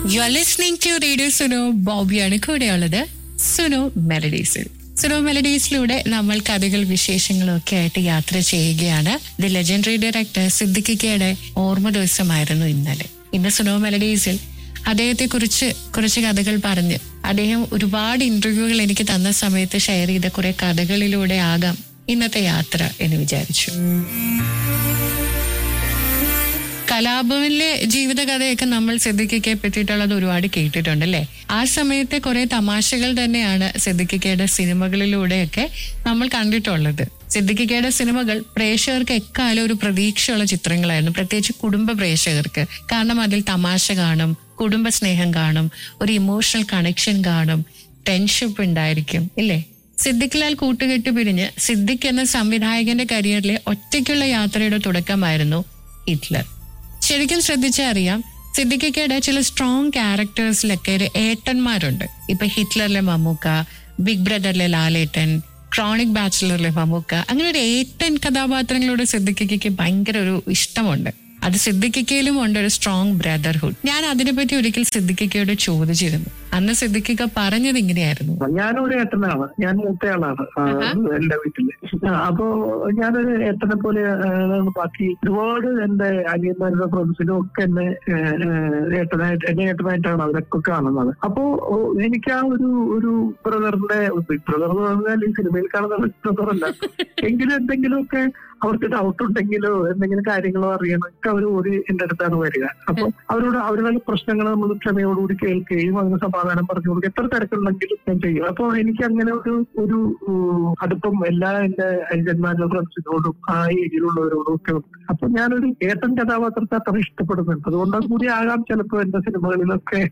U are listening to radio Suno ബോബിയാണ് കൂടെയുള്ളത് സുനോ മെലഡീസിൽ സുനോ മെലഡീസിലൂടെ നമ്മൾ കഥകൾ വിശേഷങ്ങളും ഒക്കെ ആയിട്ട് യാത്ര ചെയ്യുകയാണ് ദി ലെജൻഡറി ഡയറക്ടർ സിദ്ദിഖിക്കയുടെ ഓർമ്മ ദിവസമായിരുന്നു ഇന്നലെ ഇന്ന് സുനോ മെലഡീസിൽ അദ്ദേഹത്തെ കുറിച്ച് കുറച്ച് കഥകൾ പറഞ്ഞ് അദ്ദേഹം ഒരുപാട് ഇന്റർവ്യൂകൾ എനിക്ക് തന്ന സമയത്ത് ഷെയർ ചെയ്ത കുറെ കഥകളിലൂടെ ആകാം ഇന്നത്തെ യാത്ര എന്ന് വിചാരിച്ചു കലാഭവനിലെ ജീവിതകഥയൊക്കെ നമ്മൾ സിദ്ദിഖിക്കയെ പറ്റിയിട്ടുള്ളത് ഒരുപാട് കേട്ടിട്ടുണ്ടല്ലേ ആ സമയത്തെ കുറെ തമാശകൾ തന്നെയാണ് സിദ്ദിഖിക്കയുടെ സിനിമകളിലൂടെയൊക്കെ നമ്മൾ കണ്ടിട്ടുള്ളത് സിദ്ദിഖിക്കയുടെ സിനിമകൾ പ്രേക്ഷകർക്ക് എക്കാലം ഒരു പ്രതീക്ഷയുള്ള ചിത്രങ്ങളായിരുന്നു പ്രത്യേകിച്ച് കുടുംബ പ്രേക്ഷകർക്ക് കാരണം അതിൽ തമാശ കാണും കുടുംബ സ്നേഹം കാണും ഒരു ഇമോഷണൽ കണക്ഷൻ കാണും ഫ്രണ്ട്ഷിപ്പ് ഉണ്ടായിരിക്കും ഇല്ലേ സിദ്ദിഖ് ലാൽ കൂട്ടുകെട്ട് പിരിഞ്ഞ് സിദ്ദിഖ് എന്ന സംവിധായകന്റെ കരിയറിലെ ഒറ്റയ്ക്കുള്ള യാത്രയുടെ തുടക്കമായിരുന്നു ഹിറ്റ്ലർ ശരിക്കും ശ്രദ്ധിച്ചാൽ അറിയാം സിദ്ദിഖിക്കയുടെ ചില സ്ട്രോങ് ക്യാരക്ടേഴ്സിലൊക്കെ ഒരു ഏട്ടന്മാരുണ്ട് ഇപ്പൊ ഹിറ്റ്ലറിലെ മമ്മൂക്ക ബിഗ് ബ്രദറിലെ ലാലേട്ടൻ ക്രോണിക് ബാച്ചിലറിലെ മമ്മൂക്ക അങ്ങനെ ഒരു ഏട്ടൻ കഥാപാത്രങ്ങളോട് സിദ്ദിഖിക്ക് ഭയങ്കര ഒരു ഇഷ്ടമുണ്ട് അത് സിദ്ദിഖിക്കയിലും ഉണ്ട് ഒരു സ്ട്രോങ് ബ്രദർഹുഡ് ഞാൻ അതിനെപ്പറ്റി ഒരിക്കൽ സിദ്ദിഖിക്കയോട് ചോദിച്ചിരുന്നു അന്ന് സിദ്ദിഖിക്ക പറഞ്ഞത് ഇങ്ങനെയായിരുന്നു ഞാനൊരു ഏട്ടനാണ് ഞാൻ മൂത്തയാളാണ് ആ, എന്റെ വീട്ടില് ആ, അപ്പോ ഞാനൊരു ഏട്ടനെ പോലെ ആ, ബാക്കി ഒരുപാട് എന്റെ അനിയന്മാരുടെ ഫ്രണ്ട്സിനും ഒക്കെ എന്നെ ഏ, ഏ, ഏട്ടനായിട്ട് എന്നെ ഏട്ടനായിട്ടാണ് അവരൊക്കെ കാണുന്നത് അപ്പോ ഓ, എനിക്ക് ആ ഒരു ഒരു ബ്രദറിന്റെ ബിഗ് ബ്രദർ എന്ന് പറഞ്ഞാൽ ഈ സിനിമയിൽ കാണുന്ന ബിഗ് ബ്രദർ അല്ല എങ്കിലും എന്തെങ്കിലുമൊക്കെ അവർക്ക് ഡൗട്ട് ഉണ്ടെങ്കിലോ എന്തെങ്കിലും കാര്യങ്ങളോ അറിയണമെങ്കിൽ അവർ ഓടി എന്റെ അടുത്താണ് വരിക അപ്പൊ അവരോട് അവരുടെ പ്രശ്നങ്ങൾ നമ്മൾ ക്ഷമയോടുകൂടി കേൾക്കുകയും അതിന് സമാധാനം പറഞ്ഞു കൊടുക്കുക എത്ര തിരക്കുണ്ടെങ്കിലും ഞാൻ ചെയ്യും അപ്പൊ എനിക്ക് അങ്ങനെ ഒരു ഒരു ഉം, അടുപ്പം എല്ലാ എന്റെ അനുജന്മാരുടെ ഫ്രണ്ട്സിനോടും ആ ഏരിയയിലുള്ളവരോടും ഒക്കെ ഉണ്ട് അപ്പൊ ഞാനൊരു ഏട്ടൻ കഥാപാത്രത്തെ അത്ര ഇഷ്ടപ്പെടുന്നുണ്ട് അതുകൊണ്ട് കൂടി ആകാം ചിലപ്പോ എന്റെ സിനിമകളിലൊക്കെ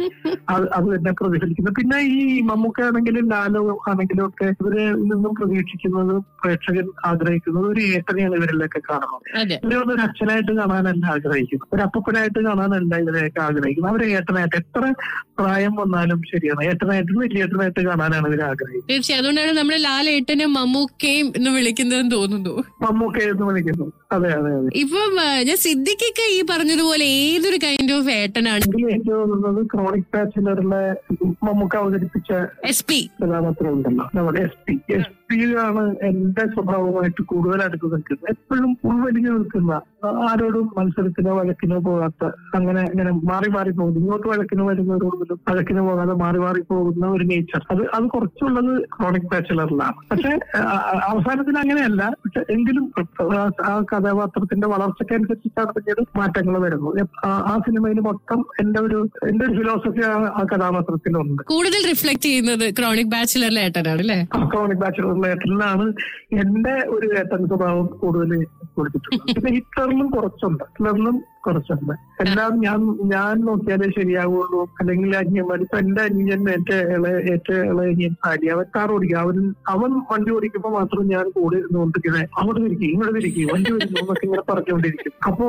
അത് അത് തന്നെ പ്രതിഫലിക്കുന്നത് പിന്നെ ഈ മമ്മൂക്ക ആണെങ്കിലും ലാലോ ആണെങ്കിലും ഒക്കെ ഇവരെ നിന്നും പ്രതീക്ഷിക്കുന്നത് പ്രേക്ഷകൻ ആഗ്രഹിക്കുന്നത് ഒരു ഏട്ടനെയാണ് ഇവരിലൊക്കെ കാണുന്നത് അതെ ഇവരെ ഒരു അച്ഛനായിട്ട് കാണാനല്ല ആഗ്രഹിക്കുന്നത് ഒരു അപ്പനായിട്ട് കാണാനല്ല ഇവരെയൊക്കെ ആഗ്രഹിക്കുന്നത് അവരെ ഏട്ടനായിട്ട് എത്ര പ്രായം വന്നാലും ശരിയാണ് ഏട്ടനായിട്ടും വലിയേട്ടനായിട്ട് കാണാനാണ് ഇവർ ആഗ്രഹിക്കുന്നത് തീർച്ചയായും അതുകൊണ്ടാണ് നമ്മൾ ലാലേട്ടനും മമ്മൂക്കയും എന്ന് വിളിക്കുന്നതെന്ന് തോന്നുന്നു മമ്മൂക്ക എന്ന് വിളിക്കുന്നു അതെ അതെ അതെ ഇപ്പം ആ, ഞാൻ സിദ്ദിഖിക്ക ഈ പറഞ്ഞതുപോലെ ഏതൊരു കൈൻഡ് ഓഫ് ഏട്ടനാണ് എങ്കിൽ എനിക്ക് തോന്നുന്നത് ക്രോണിക് ബാച്ചിലറിലെ മമ്മൂക്ക അവതരിപ്പിച്ച എസ് പി കഥാപാത്രം ഉണ്ടല്ലോ നമ്മുടെ എസ് പി എസ് പി ആണ് എന്റെ സ്വഭാവമായിട്ട് കൂടുതൽ അടുത്ത് നിൽക്കുന്നത് എപ്പോഴും ഉൾവലിഞ്ഞു നിൽക്കുന്ന ആരോടും മത്സരത്തിനോ വഴക്കിനോ പോകാത്ത അങ്ങനെ അങ്ങനെ മാറി മാറി പോകുന്നു ഇങ്ങോട്ട് വഴക്കിന് വരുന്നവരോടും വഴക്കിന് പോകാതെ മാറി മാറി പോകുന്ന ഒരു നേച്ചർ അത് അത് കുറച്ചുള്ളത് ക്രോണിക് ബാച്ചിലറിലാണ് പക്ഷെ ആ, അവസാനത്തിൽ അങ്ങനെയല്ല പക്ഷെ എങ്കിലും ആ- ആ കഥാപാത്രത്തിന്റെ വളർച്ചയ്ക്കനുസരിച്ചിട്ടാണ് പിന്നീട് മാറ്റങ്ങൾ വരുന്നത് ആ- ആ സിനിമയിൽ മൊത്തം എന്റെ ഒരു എന്റെ ഒരു ഫിലോസഫി ആ കഥാപാത്രത്തിലുണ്ട് കൂടുതൽ റിഫ്ലക്ട് ചെയ്യുന്നത് ക്രോണിക് ബാച്ചിലറിലെ ഏട്ടനാണ് അല്ലേ ക്രോണിക് ബാച്ചിലർ ഏട്ടനിലാണ് എന്റെ ഒരു ഏട്ടൻ സ്വഭാവം കൂടുതൽ കൊടുത്തിട്ടുള്ളത് പിന്നെ ഹിറ്റ്ലറിലും കുറച്ചുണ്ട് ഹിറ്റ്ലറിലും കുറച്ചുണ്ട് എല്ലാം ഞാൻ ഞാൻ നോക്കിയാലേ ശരിയാവുള്ളൂ അല്ലെങ്കിൽ അന്യന്മാർ ഇപ്പൊ എന്റെ അന്യൻ ഏറ്റവും ഇളയ ഏറ്റവും ഇളയ അന്യൻ സാരി അവൻ കാർ ഓടിക്കുക അവൻ അവൻ വണ്ടി ഓടിക്കുമ്പോൾ മാത്രം ഞാൻ കൂടെ ഇരുന്നുകൊണ്ടിരിക്കുന്നത് അങ്ങോട്ട് തിരിക്കും ഇങ്ങോട്ട് തിരിക്കും വണ്ടി വരുന്നു എന്നൊക്കെ ഇങ്ങനെ പറഞ്ഞുകൊണ്ടിരിക്കും അപ്പോ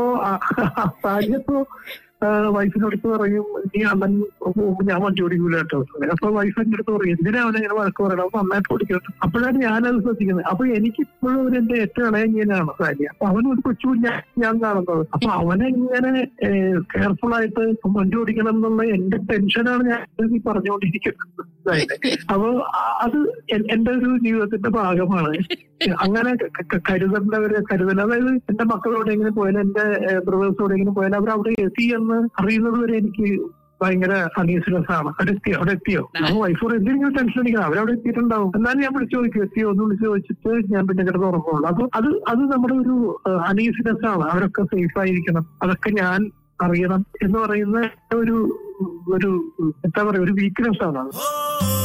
സാരിയപ്പോ വൈഫിനടുത്ത് പറയും നീ അണ്ണൻ പോകുമ്പോ ഞാൻ വണ്ടി ഓടിക്കൂല കേട്ടോ അപ്പൊ വൈഫ് എന്റെ അടുത്ത് പറയും എന്തിനാ അവനെ ഇങ്ങനെ വഴക്ക് പറയണം അവൻ നന്നായിട്ട് ഓടിക്കട്ടെ അപ്പോഴാണ് ഞാനത് ശ്രദ്ധിക്കുന്നത് അപ്പൊ എനിക്ക് ഇപ്പോഴും ഒരു എന്റെ ഏറ്റവും ഇളയ ഞാനാണ് സാരിയ അപ്പൊ അവൻ ഒരു കൊച്ചു ഞാൻ ഞാൻ കാണുന്നത് അപ്പൊ അവനെ ഇങ്ങനെ കെയർഫുൾ ആയിട്ട് വണ്ടി ഓടിക്കണം എന്നുള്ള എന്റെ ടെൻഷനാണ് ഞാൻ ഈ പറഞ്ഞുകൊണ്ടിരിക്കുന്നത് അതായത് അപ്പൊ ആ- അത് എൻ- എന്റെ ഒരു ജീവിതത്തിന്റെ ഭാഗമാണ് അങ്ങനെ ക- ക- കരുതേണ്ടവര് കരുതൽ അതായത് എന്റെ മക്കളോട് എങ്ങനെ പോയാലും എന്റെ ബ്രദേഴ്സോട് എങ്ങനെ പോയാലും അവർ അവിടെ എത്തി എന്ന് അറിയുന്നത് വരെ എനിക്ക് ഭയങ്കര അനീസിനെസ് ആണ് അവിടെ എത്തിയോ അവിടെ എത്തിയോ നമ്മൾ വൈഫോട് എന്തെങ്കിലും ടെൻഷൻ അടിക്കണം അവരവിടെ എത്തിയിട്ടുണ്ടാവും എന്നാലും ഞാൻ വിളിച്ചു ചോദിക്കും എത്തിയോ ഒന്ന് വിളിച്ചു ചോദിച്ചിട്ട് ഞാൻ പിന്നെ കിടന്ന് ഉറങ്ങുള്ളൂ അപ്പൊ അത് അത് നമ്മുടെ ഒരു അനീസിനെസ് ആണ് അവരൊക്കെ സേഫ് ആയിരിക്കണം അതൊക്കെ ഞാൻ അറിയണം എന്ന് പറയുന്ന ഒരു ഒരു എന്താ പറയാ ഒരു വീക്ക്നെസ് ആണ് അത്